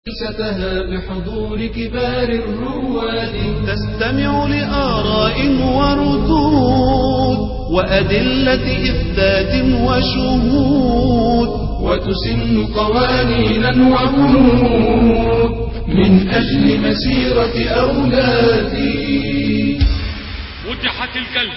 جلستها بحضور كبار الرواد تستمع لآراء وردود وأدلة إثبات وشهود وتسن قوانينا وبنود من أجل مسيرة أولادي فتحت الكلب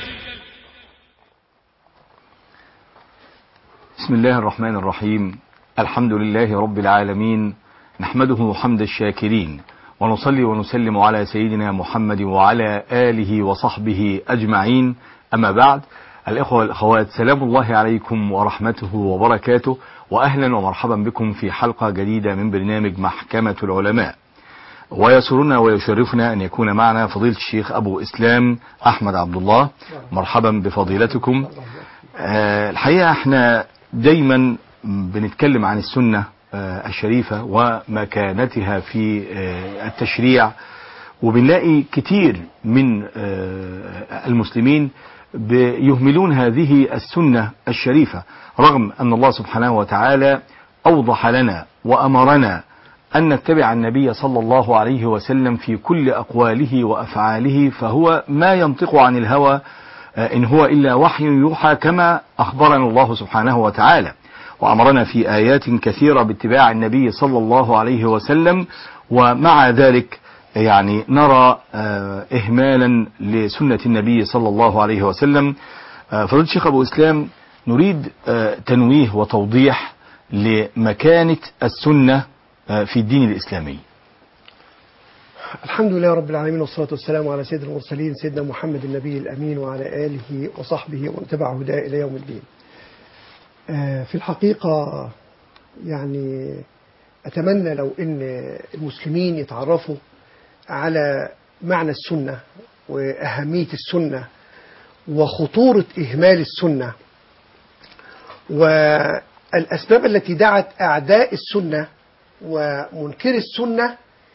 بسم الله الرحمن الرحيم الحمد لله رب العالمين نحمده حمد الشاكرين ونصلي ونسلم على سيدنا محمد وعلى آله وصحبه أجمعين أما بعد الإخوة والأخوات سلام الله عليكم ورحمته وبركاته وأهلا ومرحبا بكم في حلقة جديدة من برنامج محكمة العلماء ويسرنا ويشرفنا أن يكون معنا فضيلة الشيخ أبو إسلام أحمد عبد الله مرحبا بفضيلتكم آه، الحقيقة احنا دايما بنتكلم عن السنة آه، الشريفة ومكانتها في آه، التشريع وبنلاقي كتير من آه، المسلمين يهملون هذه السنة الشريفة رغم أن الله سبحانه وتعالى أوضح لنا وأمرنا أن نتبع النبي صلى الله عليه وسلم في كل أقواله وأفعاله فهو ما ينطق عن الهوى آه، إن هو إلا وحي يوحى كما أخبرنا الله سبحانه وتعالى وأمرنا في آيات كثيرة باتباع النبي صلى الله عليه وسلم ومع ذلك يعني نرى آه، إهمالا لسنة النبي صلى الله عليه وسلم آه، فضيلة الشيخ أبو إسلام نريد آه، تنويه وتوضيح لمكانة السنة آه، في الدين الإسلامي الحمد لله رب العالمين والصلاة والسلام على سيد المرسلين سيدنا محمد النبي الأمين وعلى آله وصحبه ومن تبع هداه إلى يوم الدين آه، في الحقيقة يعني أتمنى لو أن المسلمين يتعرفوا على معنى السنة وأهمية السنة وخطورة إهمال السنة والأسباب التي دعت أعداء السنة ومنكر السنة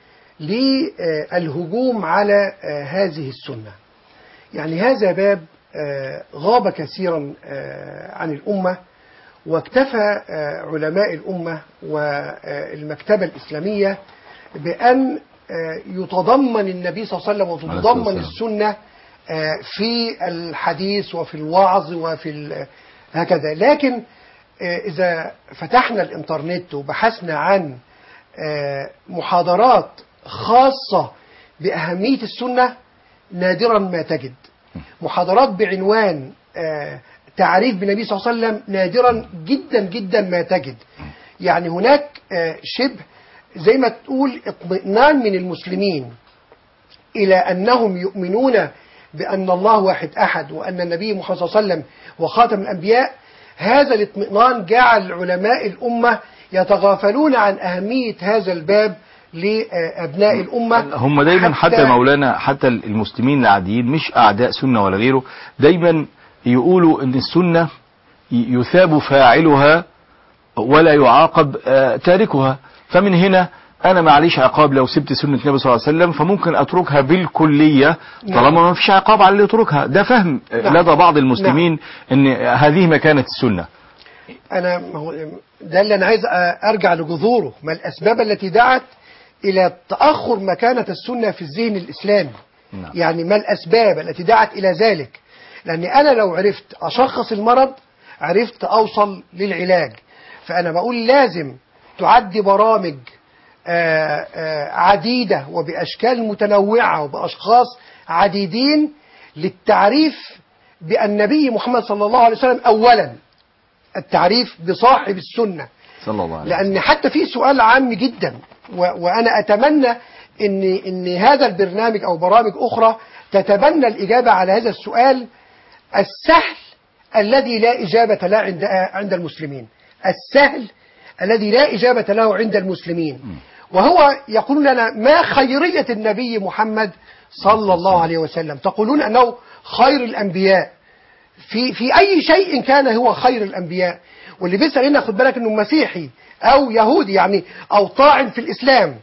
للهجوم على آه، هذه السنة يعني هذا باب آه، غاب كثيرا آه، عن الأمة واكتفى آه، علماء الأمة والمكتبة الإسلامية بأن آه، يتضمن النبي صلى الله عليه وسلم وتتضمن والسلام. السنة آه، في الحديث وفي الوعظ وفي ال- هكذا لكن آه، إذا فتحنا الإنترنت وبحثنا عن آه، محاضرات خاصة بأهمية السنة نادرا ما تجد محاضرات بعنوان آه، تعريف بالنبي صلى الله عليه وسلم نادرا جدا جدا ما تجد يعني هناك آه، شبه زي ما تقول اطمئنان من المسلمين إلى أنهم يؤمنون بأن الله واحد أحد وأن النبي محمد صلى الله عليه وسلم هو خاتم الأنبياء هذا الاطمئنان جعل علماء الأمة يتغافلون عن أهمية هذا الباب لأبناء الأمة هم دايما حتى مولانا حتى المسلمين العاديين مش أعداء سنة ولا غيره دايما يقولوا ان السنة ي- يثاب فاعلها ولا يعاقب آه، تاركها فمن هنا انا معليش عقاب لو سبت سنة النبي صلى الله عليه وسلم فممكن اتركها بالكلية طالما ما فيش عقاب على اللي يتركها ده فهم آه، نعم. لدى بعض المسلمين ان هذه مكانة السنة أنا ما هو ده اللي أنا عايز أ- أرجع لجذوره ما الأسباب التي دعت إلى تأخر مكانة السنة في الذهن الإسلامي نعم. يعني ما الأسباب التي دعت إلى ذلك لأن أنا لو عرفت أشخص المرض عرفت أوصل للعلاج فأنا بقول لازم تعد برامج آه، آه، عديدة وبأشكال متنوعة وبأشخاص عديدين للتعريف بالنبي محمد صلى الله عليه وسلم أولا التعريف بصاحب السنة صلى الله عليه وسلم لأن حتى في سؤال عام جدا و وأنا أتمنى إن إن هذا البرنامج أو برامج أخرى تتبنى الإجابة على هذا السؤال السهل الذي لا إجابة له عند عند المسلمين السهل الذي لا إجابة له عند المسلمين وهو يقول لنا ما خيرية النبي محمد صلى الله عليه وسلم تقولون أنه خير الأنبياء في في أي شيء كان هو خير الأنبياء واللي بيسأل هنا خد بالك إنه مسيحي أو يهودي يعني أو طاعن في الإسلام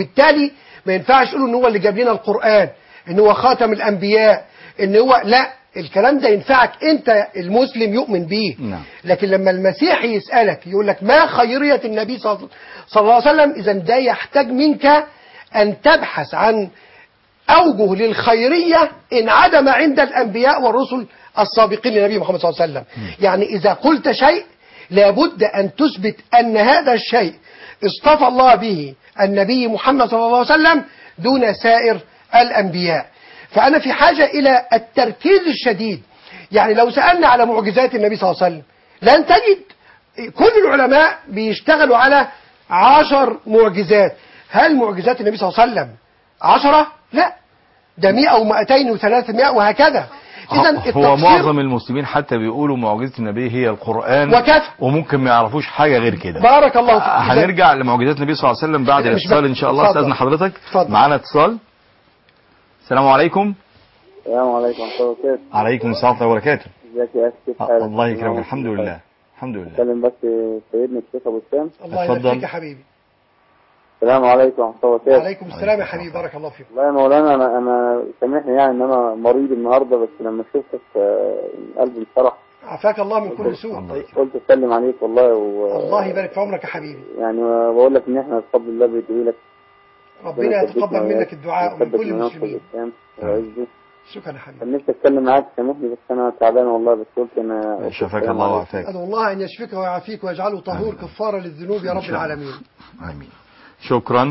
وبالتالي ما ينفعش يقولوا إن هو اللي جاب لنا القرآن إن هو خاتم الأنبياء إن هو لا الكلام ده ينفعك انت المسلم يؤمن بيه نعم. لكن لما المسيحي يسألك يقول لك ما خيرية النبي صلى صلى الله عليه وسلم إذا ده يحتاج منك أن تبحث عن أوجه للخيرية إن عدم عند الأنبياء والرسل السابقين للنبي محمد صلى الله عليه وسلم يعني إذا قلت شيء لابد أن تثبت أن هذا الشيء اصطفى الله به النبي محمد صلى الله عليه وسلم دون سائر الأنبياء فأنا في حاجة إلى التركيز الشديد يعني لو سألنا على معجزات النبي صلى الله عليه وسلم لن تجد كل العلماء بيشتغلوا على عشر معجزات هل معجزات النبي صلى الله عليه وسلم عشرة؟ لا ده مئة ومئتين وثلاثمائة وهكذا إذا هو التقصير معظم المسلمين حتى بيقولوا معجزة النبي هي القرآن وكفى. وممكن ما يعرفوش حاجة غير كده بارك الله فيك إذا- هنرجع لمعجزات النبي صلى الله عليه وسلم بعد مش الاتصال بقى- ان شاء الله اتفضل. استاذن حضرتك اتفضل. معانا اتصال السلام عليكم السلام عليكم ورحمة الله وبركاته عليكم السلام ورحمه الله وبركاته ازيك يا أخي كيف حالك؟ الله يكرمك نعم. الحمد لله الحمد لله اتكلم بس سيدنا الشيخ ابو الشام الله يبارك اتفضل. فيك يا حبيبي السلام عليكم ورحمة الله وبركاته عليكم السلام يا حبيبي بارك الله فيك والله يا مولانا انا انا سامحني يعني ان انا مريض النهارده بس لما شفتك آه، قلبي انشرح عافاك الله من كل سوء الله يكرمك. قلت اسلم عليك والله و الله يبارك في عمرك يا حبيبي يعني بقول لك ان احنا بفضل الله بيدعي لك ربنا يتقبل منك الدعاء ومن كل المسلمين الاسلام ويعزه شكرا يا حبيبي كان نفسي اتكلم معاك سامحني بس انا تعبان والله بس قلت انا شفاك السلام الله عليكم. وعافاك أدعو الله أن يشفيك ويعافيك ويجعله طهور كفارة للذنوب يا رب شاء الله. العالمين امين شكرا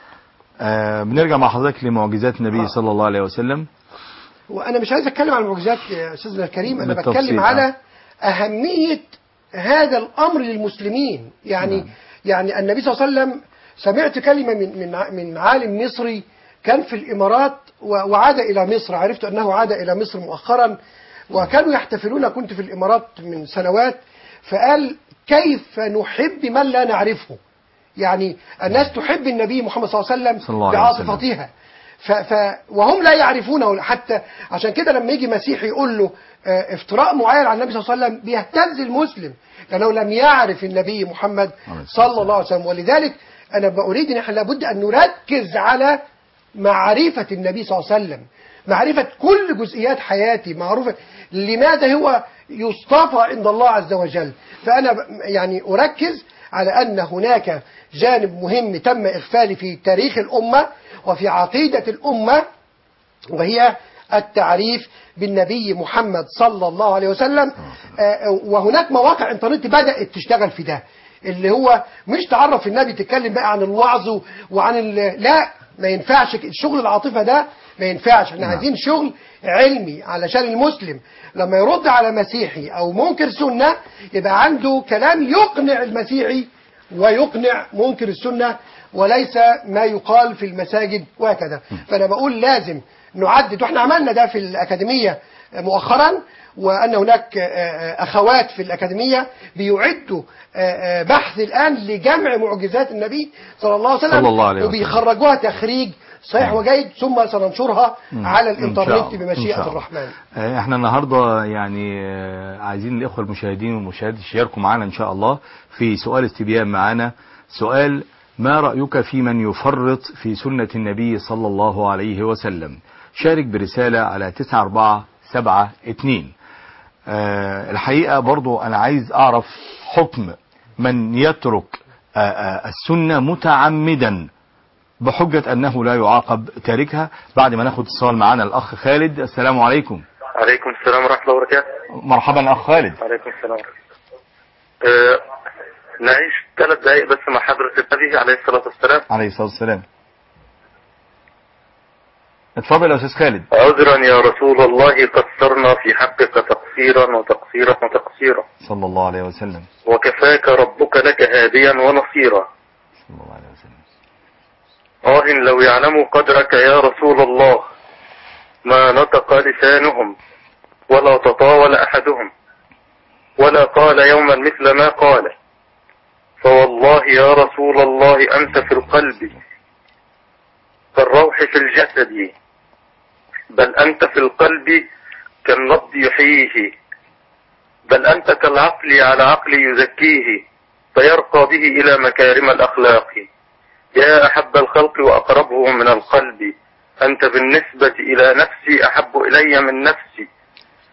آه بنرجع مع حضرتك لمعجزات النبي صلى الله عليه وسلم وأنا مش عايز أتكلم عن المعجزات يا أستاذنا الكريم أنا بالتفصيل، بتكلم آه. على أهمية هذا الأمر للمسلمين يعني نعم. يعني النبي صلى الله عليه وسلم سمعت كلمة من من ع- من عالم مصري كان في الإمارات و- وعاد إلى مصر عرفت أنه عاد إلى مصر مؤخرا وكانوا يحتفلون كنت في الإمارات من سنوات فقال كيف نحب من لا نعرفه يعني الناس تحب النبي محمد صلى الله عليه وسلم صلى الله عليه وسلم. بعاطفتها ف ف وهم لا يعرفونه حتى عشان كده لما يجي مسيحي يقول له آه، افتراء معين على النبي صلى الله عليه وسلم بيهتز المسلم لانه لم يعرف النبي محمد عليه الصلاة صلى الله عليه وسلم ولذلك انا بريد ان احنا لابد ان نركز على معرفه النبي صلى الله عليه وسلم معرفه كل جزئيات حياتي معروفه لماذا هو يصطفى عند الله عز وجل فانا ب- يعني اركز على ان هناك جانب مهم تم اغفاله في تاريخ الامه وفي عقيده الامه وهي التعريف بالنبي محمد صلى الله عليه وسلم آه، وهناك مواقع انترنت بدأت تشتغل في ده اللي هو مش تعرف النبي تتكلم بقى عن الوعظ وعن ال- لا ما ينفعش ك- الشغل العاطفة ده ما ينفعش احنا عايزين شغل علمي علشان المسلم لما يرد على مسيحي او منكر سنة يبقى عنده كلام يقنع المسيحي ويقنع منكر السنة وليس ما يقال في المساجد وهكذا فأنا بقول لازم نعدد واحنا عملنا ده في الأكاديمية مؤخرا وأن هناك أخوات في الأكاديمية بيعدوا بحث الآن لجمع معجزات النبي صلى الله عليه وسلم صلى الله عليه وسلم. وبيخرجوها تخريج صحيح وجيد ثم سننشرها على إن شاء الإنترنت الله. إن بمشيئة شاء الله. الرحمن آه، احنا النهارده يعني آه، عايزين الاخوه المشاهدين والمشاهدات يشاركوا معنا ان شاء الله في سؤال استبيان معنا سؤال ما رايك في من يفرط في سنه النبي صلى الله عليه وسلم شارك برساله على 94772 آه، الحقيقه برضو انا عايز اعرف حكم من يترك آه، آه، السنه متعمدا بحجه انه لا يعاقب تاركها بعد ما ناخد اتصال معانا الاخ خالد السلام عليكم عليكم السلام ورحمة الله وبركاته مرحبا اخ خالد عليكم السلام أه نعيش ثلاث دقائق بس مع حضرة النبي عليه الصلاة والسلام عليه الصلاه والسلام اتفضل يا استاذ خالد عذرا يا رسول الله قصرنا في حقك تقصيرا وتقصيرا وتقصيرا صلى الله عليه وسلم وكفاك ربك لك هاديا ونصيرا صلى الله عليه وسلم آه لو يعلموا قدرك يا رسول الله ما نطق لسانهم ولا تطاول أحدهم ولا قال يوما مثل ما قال فوالله يا رسول الله أنت في القلب كالروح في الجسد بل أنت في القلب كالنبض يحييه بل أنت كالعقل على عقل يزكيه فيرقى به إلى مكارم الأخلاق يا أحب الخلق وأقربه من القلب أنت بالنسبة إلى نفسي أحب إلي من نفسي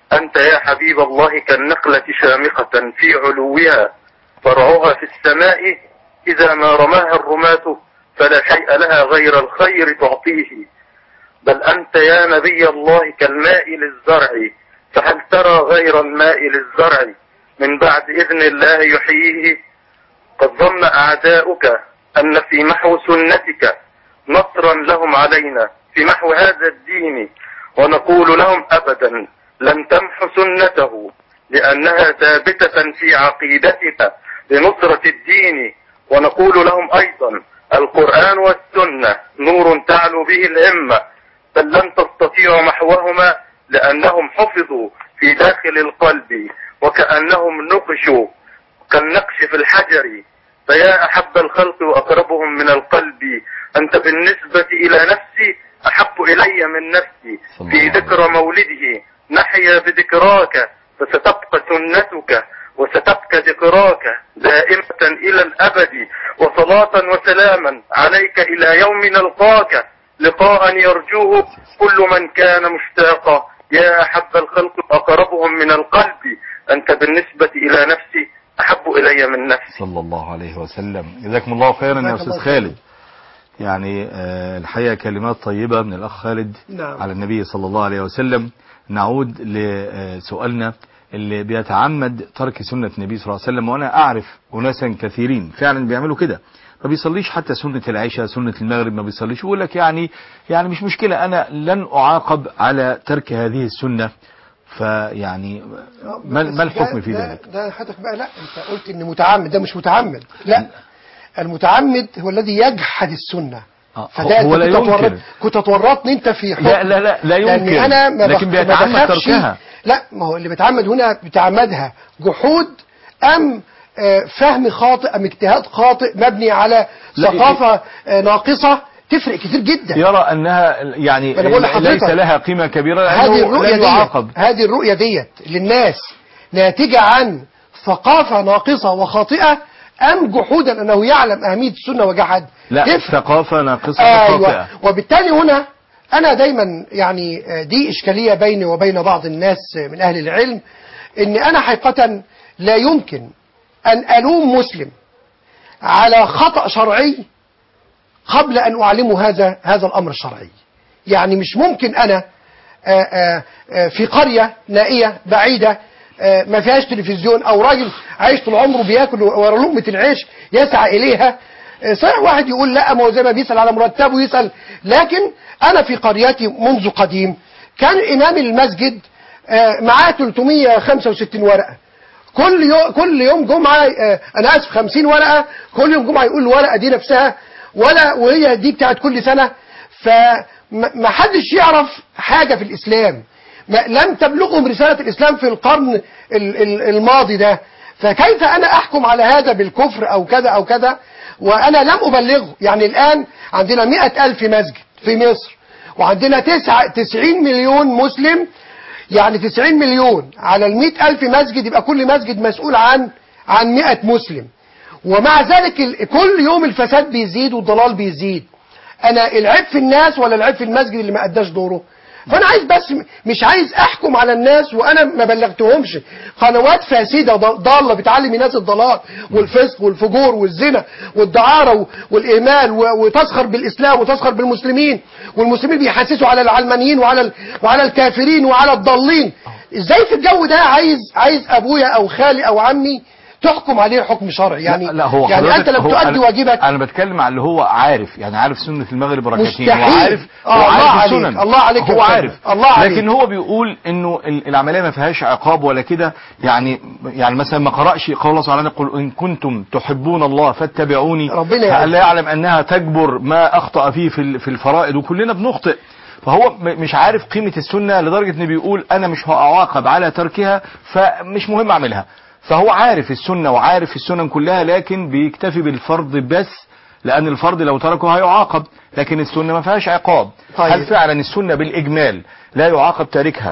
أنت يا حبيب الله كالنخلة شامخة في علوها فرعها في السماء إذا ما رماها الرماة فلا شيء لها غير الخير تعطيه بل أنت يا نبي الله كالماء للزرع فهل ترى غير الماء للزرع من بعد إذن الله يحييه قد ظن أعداؤك أن في محو سنتك نصرا لهم علينا في محو هذا الدين ونقول لهم أبدا لن تمحو سنته لأنها ثابتة في عقيدتك لنصرة الدين ونقول لهم أيضا القرآن والسنة نور تعلو به الهمة بل لن تستطيعوا محوهما لأنهم حفظوا في داخل القلب وكأنهم نقشوا كالنقش في الحجر فيا أحب الخلق وأقربهم من القلب أنت بالنسبة إلى نفسي أحب إلي من نفسي صلى في الله عليه ذكر مولده نحيا بذكراك فستبقى سنتك وستبقى ذكراك دائمة إلى الأبد وصلاة وسلاما عليك إلى يوم نلقاك لقاء يرجوه كل من كان مشتاقا يا أحب الخلق أقربهم من القلب أنت بالنسبة إلى نفسي أحب إلي من نفسي صلى الله عليه وسلم جزاكم الله خيرا يا جزاك أستاذ الله خالد يعني آه، الحقيقة كلمات طيبة من الأخ خالد نعم. على النبي صلى الله عليه وسلم نعود لسؤالنا اللي بيتعمد ترك سنة النبي صلى الله عليه وسلم وأنا أعرف أناسا كثيرين فعلا بيعملوا كده ما بيصليش حتى سنة العشاء سنة المغرب ما بيصليش يقول لك يعني يعني مش مشكلة أنا لن أعاقب على ترك هذه السنة فيعني ما بس ما الحكم ده- في ده- ذلك؟ ده حضرتك بقى لا انت قلت ان متعمد ده مش متعمد لا المتعمد هو الذي يجحد السنه آه، فده هو انت لا كنت هتورط- ينكر. كنت هتورطني انت في حكم لا لا لا لا لأن يمكن انا ما لكن بخ- ما بيتعمد بخافش- تركها لا ما هو اللي بيتعمد هنا بيتعمدها جحود ام آه، فهم خاطئ ام اجتهاد خاطئ مبني على لا، ثقافه آه، ناقصه تفرق كتير جدا يرى انها يعني أنا بقول لحضرتك. ليس لها قيمه كبيره هذه لانه الرؤية لن يعاقب ديت هذه الرؤية ديت للناس ناتجة عن ثقافة ناقصة وخاطئة أم جحودا أنه يعلم أهمية السنة وجحد لا تفرق. ثقافه ناقصه أيوة خاطئه وبالتالي هنا أنا دايما يعني آه، دي إشكالية بيني وبين بعض الناس آه، من أهل العلم إن أنا حقيقة لا يمكن أن ألوم مسلم على خطأ شرعي قبل أن أعلمه هذا هذا الأمر الشرعي يعني مش ممكن أنا آه، آه، آه، في قرية نائية بعيدة آه، ما فيهاش تلفزيون أو راجل عايش طول عمره بياكل ورا لقمة العيش يسعى إليها آه، صحيح واحد يقول لا ما هو زي ما بيسأل على مرتبه يسأل لكن أنا في قريتي منذ قديم كان إمام المسجد آه، معاه 365 ورقة كل يوم كل يوم جمعه آه، انا اسف 50 ورقه كل يوم جمعه يقول الورقه دي نفسها ولا وهي دي بتاعت كل سنه فما حدش يعرف حاجه في الاسلام ما لم تبلغهم رساله الاسلام في القرن ال- ال- الماضي ده فكيف انا احكم على هذا بالكفر او كذا او كذا وانا لم ابلغه يعني الان عندنا مئة الف مسجد في مصر وعندنا تسعة تسعين مليون مسلم يعني 90 مليون على ال ألف مسجد يبقى كل مسجد مسؤول عن عن 100 مسلم ومع ذلك ال- كل يوم الفساد بيزيد والضلال بيزيد انا العيب في الناس ولا العيب في المسجد اللي ما اداش دوره فانا عايز بس م- مش عايز احكم على الناس وانا ما بلغتهمش قنوات فاسده ض- ضاله بتعلم الناس الضلال والفسق والفجور والزنا والدعاره و- والاهمال و- وتسخر بالاسلام وتسخر بالمسلمين والمسلمين بيحسسوا على العلمانيين وعلى ال- وعلى الكافرين وعلى الضالين ازاي في الجو ده عايز عايز ابويا او خالي او عمي تحكم عليه حكم شرعي يعني لا, لا هو يعني حضرتك- انت لم هو تؤدي أنا- واجبك انا بتكلم على اللي هو عارف يعني عارف سنه المغرب ركعتين مستحيل. وعارف آه، هو الله عارف عليك، السنن الله عليك يا هو أستاذ. عارف الله عليك. لكن هو بيقول انه ال- العمليه ما فيهاش عقاب ولا كده يعني يعني مثلا ما قراش قول الله سبحانه قل ان كنتم تحبون الله فاتبعوني ربنا يعلم. لا يعلم انها تجبر ما اخطا فيه في ال- في الفرائض وكلنا بنخطئ فهو م- مش عارف قيمة السنة لدرجة انه بيقول انا مش هعاقب على تركها فمش مهم اعملها فهو عارف السنة وعارف السنن كلها لكن بيكتفي بالفرض بس لان الفرض لو تركه هيعاقب لكن السنة ما فيهاش عقاب طيب. هل فعلا السنة بالاجمال لا يعاقب تاركها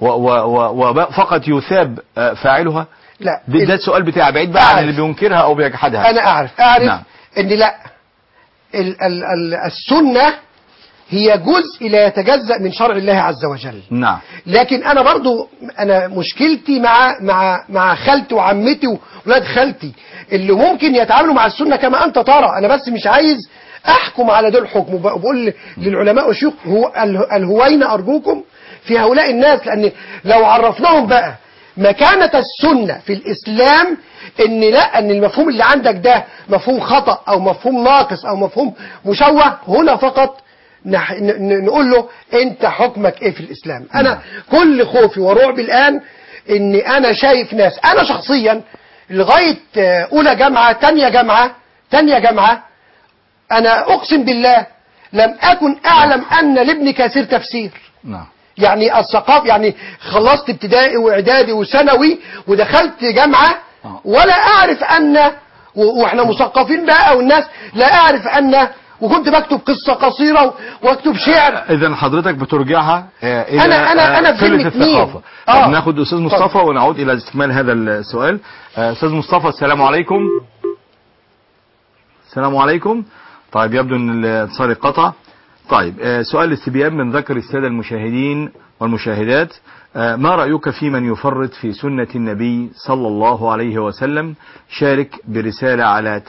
وفقط يثاب آه، فاعلها لا ده, ده السؤال بتاعي بعيد بقى عن أعرف. اللي بينكرها او بيجحدها انا اعرف اعرف نعم. ان لا ال ال ال السنه هي جزء لا يتجزأ من شرع الله عز وجل نعم لكن انا برضو انا مشكلتي مع مع مع خالتي وعمتي وولاد خالتي اللي ممكن يتعاملوا مع السنه كما انت ترى انا بس مش عايز احكم على دول حكم وب- وبقول للعلماء والشيوخ هو ال- الهوين ارجوكم في هؤلاء الناس لان لو عرفناهم بقى مكانة السنة في الإسلام إن لا إن المفهوم اللي عندك ده مفهوم خطأ أو مفهوم ناقص أو مفهوم مشوه هنا فقط نح... ن... ن- نقول له انت حكمك ايه في الاسلام انا كل خوفي ورعبي الان ان انا شايف ناس انا شخصيا لغاية آه، اولى جامعة تانية جامعة تانية جامعة انا اقسم بالله لم اكن اعلم ان لابني كثير تفسير نعم يعني الثقافة يعني خلصت ابتدائي واعدادي وثانوي ودخلت جامعة آه. ولا اعرف ان و- واحنا مثقفين بقى والناس لا اعرف ان وكنت بكتب قصة قصيرة و- واكتب شعر اذا حضرتك بترجعها آه، الى أنا- أنا- آه، أنا في صلة ذمة مين؟ الثقافه آه. طب ناخد استاذ مصطفى اتفضل. ونعود الى استكمال هذا السؤال آه، استاذ مصطفى السلام عليكم السلام عليكم طيب يبدو ان الاتصال قطع طيب آه، سؤال الاستبيان من ذكر الساده المشاهدين والمشاهدات آه، ما رايك في من يفرط في سنه النبي صلى الله عليه وسلم شارك برساله على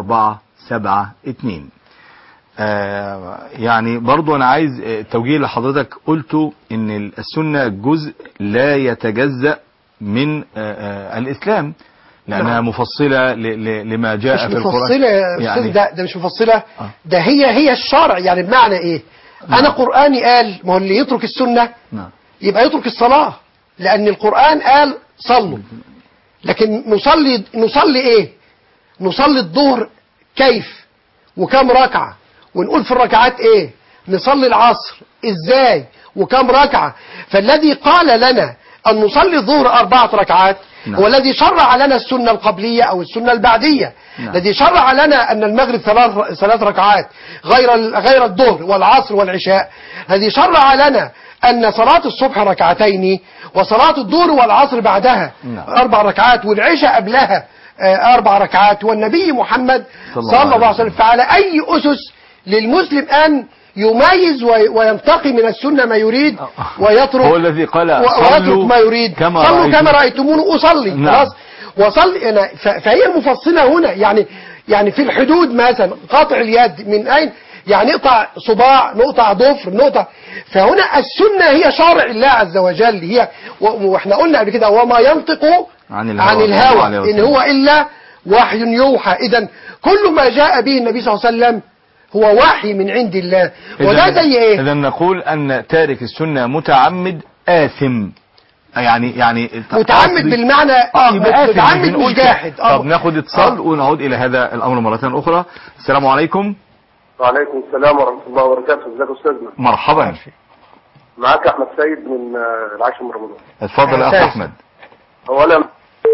9472 آه، يعني برضو انا عايز آه، توجيه لحضرتك قلته ان السنة جزء لا يتجزأ من آه، آه، الاسلام لانها نعم. مفصلة ل- ل- لما جاء مش في القرآن مفصلة يا أستاذ يعني ده, ده مش مفصلة آه. ده هي هي الشرع يعني بمعنى إيه أنا قرآني قال ما هو اللي يترك السنة نعم يبقى يترك الصلاة لأن القرآن قال صلوا لكن نصلي نصلي إيه نصلي الظهر كيف وكم ركعة ونقول في الركعات إيه نصلي العصر إزاي وكم ركعة فالذي قال لنا أن نصلي الظهر أربعة ركعات نعم. هو الذي شرع لنا السنة القبلية أو السنة البعدية نعم. الذي شرع لنا أن المغرب ثلاث ثلاث ركعات غير ال- غير الظهر والعصر والعشاء الذي شرع لنا أن صلاة الصبح ركعتين وصلاة الظهر والعصر بعدها نعم. أربع ركعات والعشاء قبلها آه، أربع ركعات والنبي محمد صلى الله صلى عليه الله عليه وسلم فعلى أي أسس للمسلم أن يميز وي- وينتقي من السنة ما يريد ويترك هو الذي قال و- ويترك صلوا ما يريد كما صلوا رأيتم- كما رأيتموني أصلي نعم. خلاص وصلي أنا ف- فهي المفصلة هنا يعني يعني في الحدود مثلا قاطع اليد من أين يعني نقطع صباع نقطع ضفر نقطع فهنا السنة هي شرع الله عز وجل هي و- واحنا قلنا قبل كده وما ينطق عن الهوى عن صلى الله الهوى عليه إن وسلم. هو إلا وحي يوحى إذا كل ما جاء به النبي صلى الله عليه وسلم هو وحي من عند الله وده إذن- زي إيه اذا نقول ان تارك السنة متعمد آثم يعني يعني متعمد قصدي- بالمعنى اه يبقى آثم، متعمد بنقول مش كده. جاحد آه. طب ناخد اتصال آه. ونعود الى هذا الامر مرة اخرى السلام عليكم وعليكم السلام ورحمة الله وبركاته ازيك يا استاذنا مرحبا معاك احمد سيد من آه، العاشر من رمضان اتفضل يا اخ أساس. احمد اولا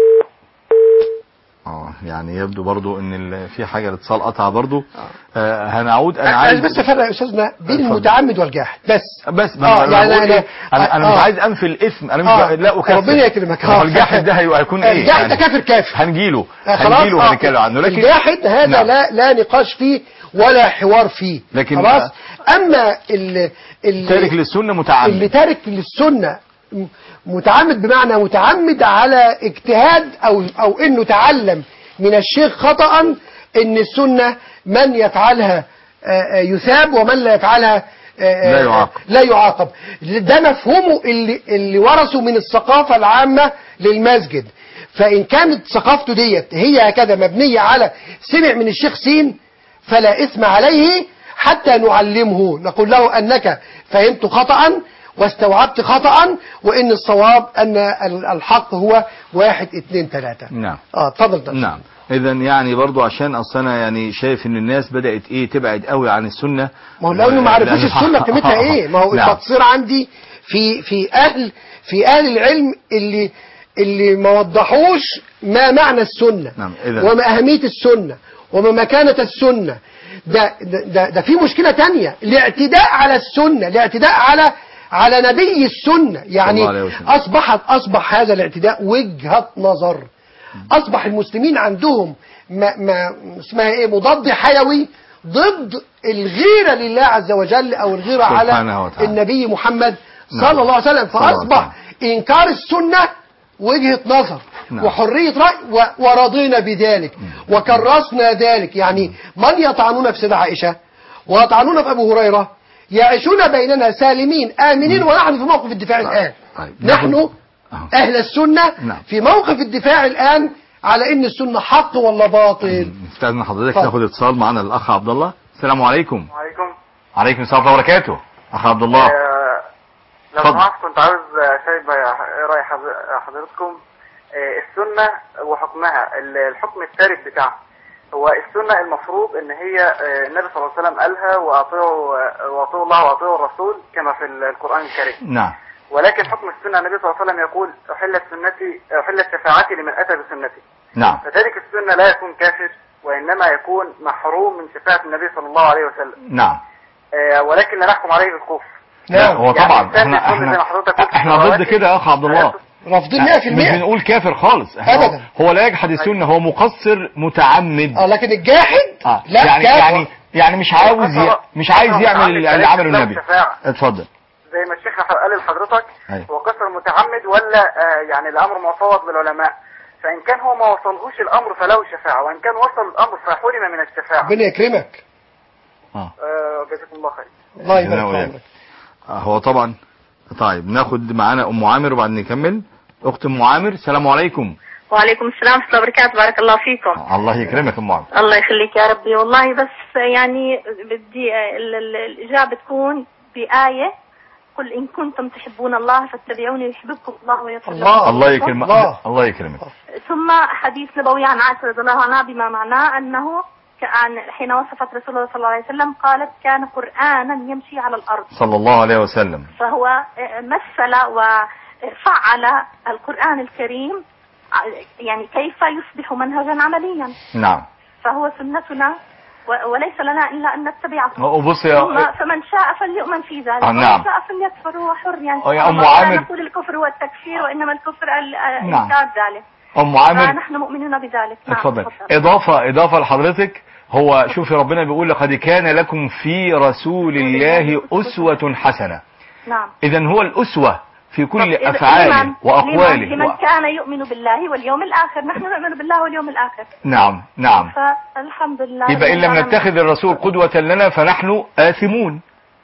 اه يعني يبدو برضو ان ال- في حاجة الاتصال قطع برضو آه هنعود انا انا عايز عايز بس افرق يا استاذنا بين اتفضل. المتعمد والجاحد بس بس ما آه، أنا يعني بقول أنا- إيه؟ انا انا آه. مش عايز انفي الاثم انا مش آه. ب- لا اكفر ربنا يكرمك. ما هو الجاحد ده هيبقى- هيكون ايه الجاحد ده كافر كافر هنجيله آه، خلاص هنجيله آه. وهنتكلم عنه لكن الجاحد هذا نعم. لا لا نقاش فيه ولا حوار فيه لكن- خلاص اما ال ال تارك للسنة اللي متعمد تارك للسنة م- متعمد بمعنى متعمد على اجتهاد او او انه تعلم من الشيخ خطأ ان السنة من يفعلها آه، آه، يثاب ومن لا يفعلها آه، لا آه، يعاقب. لا يعاقب ده مفهومه اللي, اللي ورثه من الثقافة العامة للمسجد فإن كانت ثقافته ديت هي هكذا مبنية على سمع من الشيخ سين فلا إثم عليه حتى نعلمه نقول له أنك فهمت خطأ واستوعبت خطأ وإن الصواب أن ال- الحق هو واحد اتنين تلاتة نعم اه اتفضل ده نعم اذا يعني برضو عشان اصل انا يعني شايف ان الناس بدات ايه تبعد قوي عن السنه ما هو لانه ما عرفوش لأن- السنه قيمتها ايه ما هو نعم. التقصير عندي في في اهل في اهل العلم اللي اللي ما وضحوش ما معنى السنه نعم، إذن. وما اهميه السنه وما مكانه السنه ده ده ده, ده في مشكله تانية الاعتداء على السنه الاعتداء على على نبي السنه يعني الله عليه وسلم. اصبحت اصبح هذا الاعتداء وجهه نظر اصبح المسلمين عندهم ما ما اسمها ايه مضاد حيوي ضد الغيرة لله عز وجل أو الغيرة على سبحانه وتعالى. النبي محمد نعم. صلى الله عليه وسلم صلى الله عليه فأصبح إنكار السنة وجهة نظر نعم. وحرية رأي و- ورضينا بذلك وكرسنا ذلك يعني من يطعنون في سيدة عائشة ويطعنون في أبو هريرة يعيشون بيننا سالمين آمنين ونحن في موقف الدفاع الآن طيب. نحن أهو. أهل السنة نعم. في موقف الدفاع الآن على إن السنة حق ولا باطل استاذن حضرتك اتفضل. ناخد اتصال معنا الاخ عبد الله السلام عليكم عليكم عليكم السلام ورحمه الله وبركاته اخ عبد الله آه، لو اتفضل. سمحت كنت عاوز آه، شايف ايه راي حضر- حضرتكم آه، السنه وحكمها ال- الحكم الثالث بتاعها هو السنه المفروض ان هي آه، النبي صلى الله عليه وسلم قالها واطيعوا آه، واطيعوا الله واطيعوا الرسول كما في ال- القران الكريم نعم ولكن حكم السنه النبي صلى الله عليه وسلم يقول احلت سنتي احلت شفاعتي لمن اتى بسنتي نعم فذلك السنه لا يكون كافر وانما يكون محروم من شفاعه النبي صلى الله عليه وسلم نعم آه، ولكن لا نحكم عليه بالكفر لا هو يعني طبعا الإنسان احنا بيكون زي ما حضرتك احنا قلت احنا ضد الرواتب. كده يا اخ عبد الله رافضين مش 100% بنقول كافر خالص احنا أبداً. هو لا يجحد السنه هو مقصر متعمد اه لكن الجاحد آه. لا يعني كافر. يعني يعني مش عاوز ي... مش عايز يعمل اللي اللي عمله النبي شفاعة. اتفضل زي ما الشيخ قال لحضرتك أيوة. هو قصر متعمد ولا آه، يعني الامر مفوض بالعلماء فان كان هو ما وصلهوش الامر فله شفاعه وان كان وصل الامر فحرم من الشفاعه ربنا يكرمك اه آه، جزاكم الله خير الله جزانا يبارك في وإياك. عمرك آه، هو طبعا طيب ناخد معانا ام عامر وبعد نكمل اخت ام عامر السلام عليكم وعليكم السلام ورحمة الله وبركاته بارك الله فيكم آه، الله يكرمك ام عامر الله يخليك يا ربي والله بس يعني بدي ال- ال- الإجابة تكون بآية قل إن كنتم تحبون الله فاتبعوني يحببكم الله ويغفر لكم الله. الله يكرمك الله. الله يكرمك ثم حديث نبوي عن عائشة رضي الله عنها بما معناه أنه كان حين وصفت رسول الله صلى الله عليه وسلم قالت كان قرآنا يمشي على الأرض صلى الله عليه وسلم فهو مثل وفعل القرآن الكريم يعني كيف يصبح منهجا عمليا نعم فهو سنتنا و- وليس لنا إلا أن نتبعه وبص يا ثم فمن شاء فليؤمن في ذلك آه، نعم. ومن شاء فليكفر هو حر يعني آه، يا أم الله لا عامر. نقول الكفر هو التكفير وإنما الكفر ال- آه، نعم. إنكار ذلك ام عامر فنحن مؤمنون بذلك نعم اتفضل اضافه اضافه لحضرتك هو شوفي ربنا بيقول لقد كان لكم في رسول الله اسوه حسنه نعم اذا هو الاسوه في كل طب إذا- افعاله لمن- واقواله لمن, لمن و... كان يؤمن بالله واليوم الآخر نحن نؤمن بالله واليوم الآخر نعم نعم فالحمد لله يبقى ان رب لم العالمين. نتخذ الرسول قدوه لنا فنحن اثمون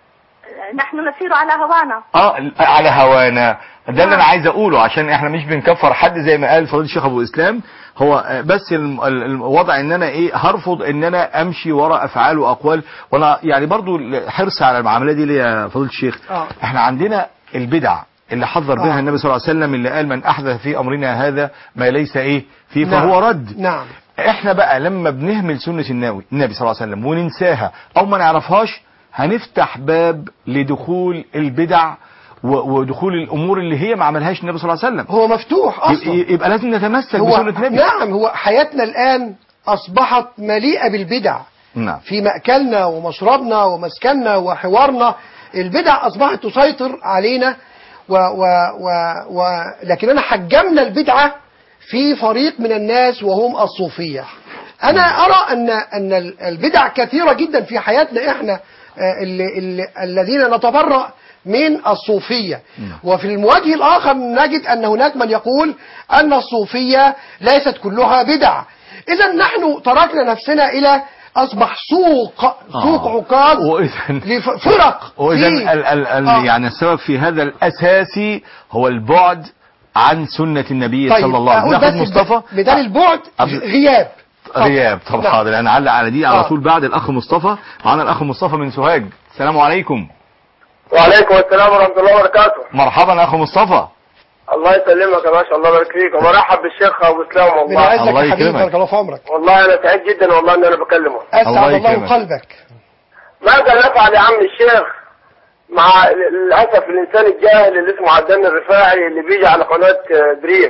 نحن نسير على هوانا اه على هوانا ده اللي انا عايز اقوله عشان احنا مش بنكفر حد زي ما قال فضيله الشيخ ابو اسلام هو آه، بس الم- ال- الوضع ان انا ايه هرفض ان انا امشي ورا افعال واقوال وانا يعني برضو حرص على المعامله دي ليه يا فضيله الشيخ آه. احنا عندنا البدع اللي حذر بها آه. النبي صلى الله عليه وسلم اللي قال من احدث في امرنا هذا ما ليس ايه فيه نعم. فهو رد نعم احنا بقى لما بنهمل سنة النبي النبي صلى الله عليه وسلم وننساها او ما نعرفهاش هنفتح باب لدخول البدع و- ودخول الامور اللي هي ما عملهاش النبي صلى الله عليه وسلم هو مفتوح اصلا ي- يبقى لازم نتمسك هو بسنة النبي نعم هو حياتنا الآن أصبحت مليئة بالبدع نعم في مأكلنا ومشربنا ومسكننا وحوارنا البدع أصبحت تسيطر علينا و و و و لكننا حجمنا البدعة في فريق من الناس وهم الصوفية أنا أرى أن أن البدع كثيرة جدا في حياتنا إحنا آه، اللي اللي الذين نتبرأ من الصوفية وفي الوجه الآخر نجد أن هناك من يقول أن الصوفية ليست كلها بدع إذا نحن تركنا نفسنا إلى أصبح سوق سوق آه. عكاظ وإذا لفرق وإذا في- ال ال ال آه. يعني السبب في هذا الأساسي هو البعد عن سنة النبي طيب صلى الله عليه وسلم أقول ناخد بس مصطفى بدل البعد قبل- غياب غياب طب نعم. حاضر انا هعلق على دي على آه. طول بعد الاخ مصطفى معانا الاخ مصطفى من سوهاج السلام عليكم وعليكم السلام ورحمة الله وبركاته مرحبا اخو مصطفى الله يسلمك يا باشا الله يبارك فيك ومرحب بالشيخ ابو اسلام من والله عزك الله يا حبيبي يكرمك. بارك الله في عمرك والله انا سعيد جدا والله ان انا بكلمه أسعد الله الله, يكرمك. قلبك ماذا نفعل يا عم الشيخ مع للاسف الانسان الجاهل اللي اسمه عدنان الرفاعي اللي بيجي على قناه آه، دريم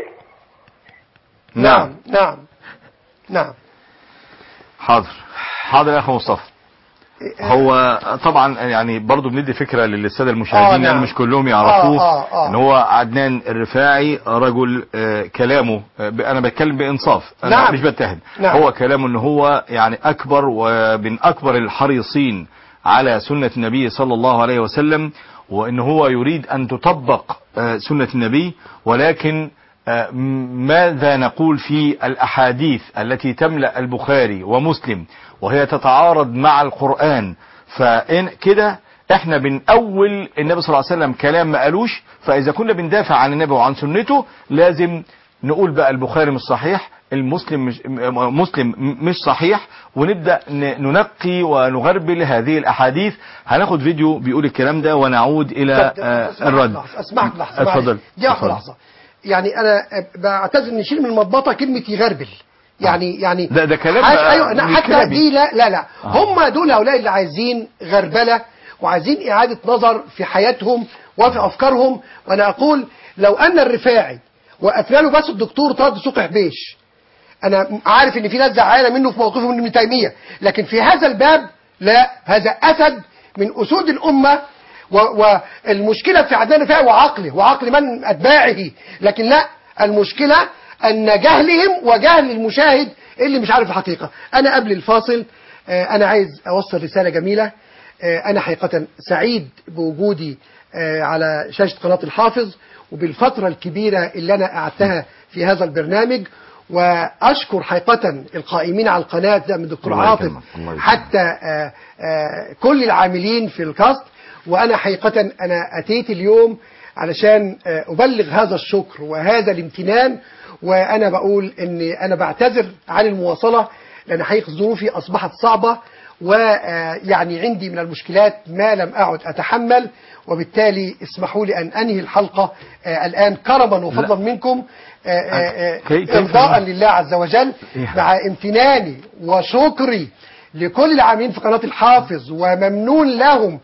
نعم نعم نعم حاضر حاضر يا اخو مصطفى هو طبعا يعني برضو بندي فكرة للسادة المشاهدين آه، لأن نعم. مش كلهم يعرفوه آه، آه، آه. ان هو عدنان الرفاعي رجل آه، كلامه آه، ب- انا بتكلم بانصاف انا نعم. مش بتهم نعم. هو كلامه ان هو يعني اكبر ومن اكبر الحريصين على سنة النبي صلى الله عليه وسلم وان هو يريد ان تطبق آه، سنة النبي ولكن آه، م- ماذا نقول في الأحاديث التي تملأ البخاري ومسلم وهي تتعارض مع القرآن فإن كده احنا بنأول النبي صلى الله عليه وسلم كلام ما قالوش فإذا كنا بندافع عن النبي وعن سنته لازم نقول بقى البخاري مش صحيح المسلم مش م- مسلم مش صحيح ونبدأ ن- ننقي ونغربل هذه الأحاديث هناخد فيديو بيقول الكلام ده ونعود إلى طب- آه، اسمعك الرد لحظة، اسمعك لحظة اتفضل معلش. دي واحدة اتفضل. لحظة يعني أنا بعتذر نشيل من المضبطة كلمة يغربل يعني يعني ده- ده كلام حاجة بقى ايوه لا، من حتى كلامي. دي لا لا لا آه. هم دول هؤلاء اللي عايزين غربله وعايزين اعاده نظر في حياتهم وفي افكارهم وانا اقول لو ان الرفاعي واتنا له بس الدكتور طه دسوقي حبيش انا عارف ان في ناس زعلانه منه في موقفه من ابن تيميه لكن في هذا الباب لا هذا اسد من اسود الامه و- والمشكله في عدنان الرفاعي وعقله وعقل من اتباعه لكن لا المشكله ان جهلهم وجهل المشاهد اللي مش عارف الحقيقه انا قبل الفاصل آه، انا عايز اوصل رساله جميله آه، انا حقيقه سعيد بوجودي آه، على شاشه قناه الحافظ وبالفتره الكبيره اللي انا قعدتها في هذا البرنامج واشكر حقيقه القائمين على القناه ده من دكتور الله عاطف يكرمك، الله يكرمك. حتى آه، آه، كل العاملين في الكاست وانا حقيقه انا اتيت اليوم علشان آه، ابلغ هذا الشكر وهذا الامتنان وانا بقول ان انا بعتذر عن المواصله لان حقيقه ظروفي اصبحت صعبه ويعني عندي من المشكلات ما لم اعد اتحمل وبالتالي اسمحوا لي ان انهي الحلقه آه، الان كرما وفضلا منكم آه، آه، آه، كي- كيف- ارضاء لله عز وجل إيه. مع امتناني وشكري لكل العاملين في قناة الحافظ وممنون لهم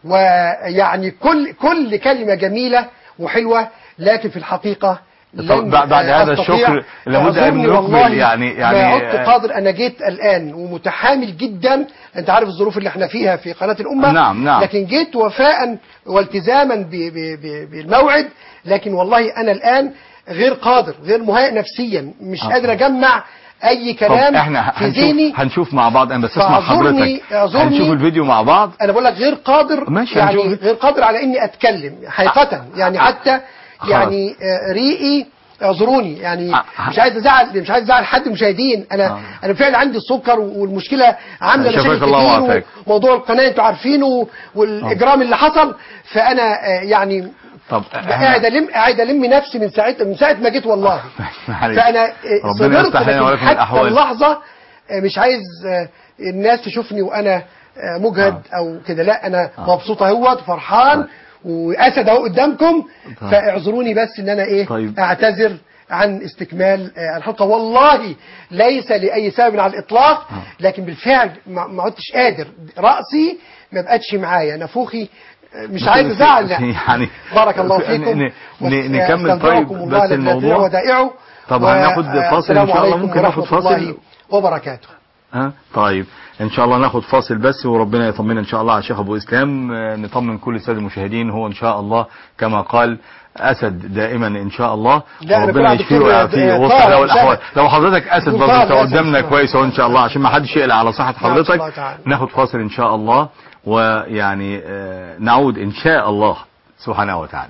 ويعني كل كل كلمة جميلة وحلوة لكن في الحقيقة طب لن بعد- بعد هذا أستطيع الشكر لابد أن أعذرني نكمل والله يعني- يعني- ما عدت قادر أنا جيت الآن ومتحامل جدا أنت عارف الظروف اللي احنا فيها في قناة الأمة نعم، نعم. لكن جيت وفاء والتزاما ب- ب- ب- بالموعد لكن والله أنا الآن غير قادر غير مهيئ نفسيا مش آه. قادر أجمع أي طب كلام احنا في هنشوف ذهني هنشوف مع بعض انا بس اسمع فاعذرني- حضرتك اعذرني. هنشوف الفيديو مع بعض انا بقول لك غير قادر ماشي، يعني هنشوف. غير قادر على اني اتكلم حقيقه يعني حتى خلاص. يعني آه، ريقي اعذروني يعني آه. مش عايز ازعل مش عايز ازعل حد مشاهدين انا آه. انا فعلا عندي السكر والمشكله عامله شفاك مشاكل الله كتير وعافاك. وموضوع القناه انتوا عارفينه والاجرام اللي حصل فانا آه، يعني طب قاعد الم قاعد الم نفسي من ساعه من ساعه ما جيت والله معلش. فانا آه، ربنا صبرت يصلح لنا لكن ولكم حتى الأحوال. اللحظه آه، مش عايز آه، الناس تشوفني وانا آه، مجهد او كده لا انا مبسوط اهوت فرحان واسد اهو قدامكم طيب. فاعذروني بس ان انا ايه طيب. اعتذر عن استكمال آه، الحلقه والله ليس لاي سبب على الاطلاق لكن بالفعل ما ما عدتش قادر راسي ما بقتش معايا نافوخي آه، مش عايز ازعل لا يعني بارك الله ن- فيكم ن- ن- نكمل واستودعكم طيب الله بس الذي لا تضيع الموضوع ودائعه طب و- هناخد آه، فاصل السلام إن شاء الله عليكم ممكن ناخد ورحمة فاصل الله وبركاته ها طيب ان شاء الله ناخد فاصل بس وربنا يطمنا ان شاء الله على الشيخ ابو اسلام آه، نطمن كل الساده المشاهدين هو ان شاء الله كما قال اسد دائما ان شاء الله لا، أنا وربنا بقول على يشفيه الدكتور، ويعافيه آه، وسط طاهر له الاحوال أسد. لو حضرتك اسد دكتور برضه طاهر انت أسد. قدامنا كويس اهو ان شاء الله عشان ما حدش يقلق على صحه إن شاء الله حضرتك تعالى. ناخد فاصل ان شاء الله ويعني آه، نعود ان شاء الله سبحانه وتعالى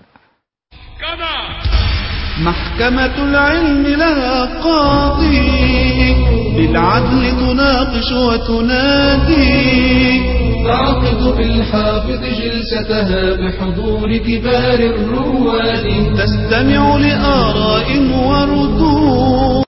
محكمة العلم لها قاضي بالعدل تناقش وتنادي تعقد بالحافظ جلستها بحضور كبار الرواد تستمع لآراء وردود